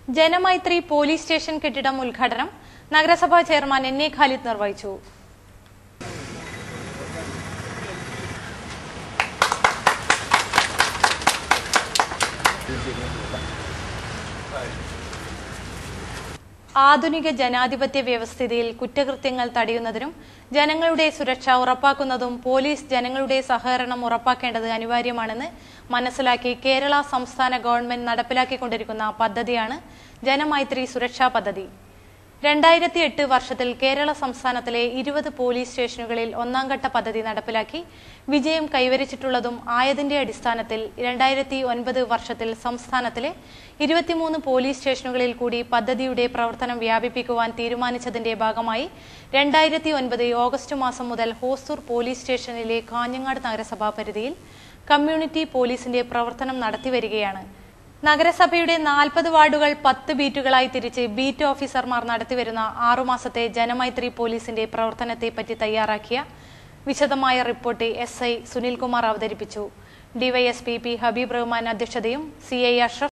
Janamaithri police station കെട്ടിടം ഉദ്ഘാടനം നഗരസഭാ ചെയർമാൻ എൻ എ ഖാലിദ് നിർവഹിച്ചു ആധുനിക ജനാധിപത്യ വ്യവസ്ഥിതിയിൽ കുറ്റകൃത്യങ്ങൾ തടയുന്നതിനും ജനങ്ങളുടെ സുരക്ഷ ഉറപ്പാക്കുന്നതും പോലീസ് ജനങ്ങളുടെ സഹകരണം ഉറപ്പാക്കേണ്ടത് അനിവാര്യമാണെന്ന് മനസ്സിലാക്കി കേരള സംസ്ഥാന ഗവൺമെന്റ് നടപ്പിലാക്കിക്കൊണ്ടിരിക്കുന്ന പദ്ധതിയാണ് ജനമൈത്രി സുരക്ഷാ പദ്ധതി രണ്ടായിരത്തി എട്ട് വർഷത്തിൽ കേരള സംസ്ഥാനത്തിലെ ഇരുപത് പോലീസ് സ്റ്റേഷനുകളിൽ ഒന്നാംഘട്ട പദ്ധതി നടപ്പിലാക്കി വിജയം കൈവരിച്ചിട്ടുള്ളതും ആയതിന്റെ അടിസ്ഥാനത്തിൽ രണ്ടായിരത്തി ഒൻപത് വർഷത്തിൽ സംസ്ഥാനത്തിലെ ഇരുപത്തിമൂന്ന് പോലീസ് സ്റ്റേഷനുകളിൽ കൂടി പദ്ധതിയുടെ പ്രവർത്തനം വ്യാപിപ്പിക്കുവാൻ തീരുമാനിച്ചതിന്റെ ഭാഗമായി രണ്ടായിരത്തി ഒൻപത് ഓഗസ്റ്റ് മാസം മുതൽ ഹോസൂർ പോലീസ് സ്റ്റേഷനിലെ കാഞ്ഞങ്ങാട് നഗരസഭാ പരിധിയിൽ കമ്മ്യൂണിറ്റി പോലീസിന്റെ പ്രവർത്തനം നടത്തിവരികയാണ് നഗരസഭയുടെ നാൽപ്പത് വാർഡുകൾ പത്ത് ബീറ്റുകളായി തിരിച്ച് ബീറ്റ് ഓഫീസർമാർ നടത്തിവരുന്ന ആറുമാസത്തെ ജനമൈത്രി പോലീസിന്റെ പ്രവർത്തനത്തെപ്പറ്റി തയ്യാറാക്കിയ വിശദമായ റിപ്പോർട്ട് എസ് ഐ സുനിൽകുമാർ അവതരിപ്പിച്ചു ഡിവൈഎസ്പി പി ഹബീബ് റഹ്മാൻ അധ്യക്ഷതയും സി ഐ അഷ്റഫ്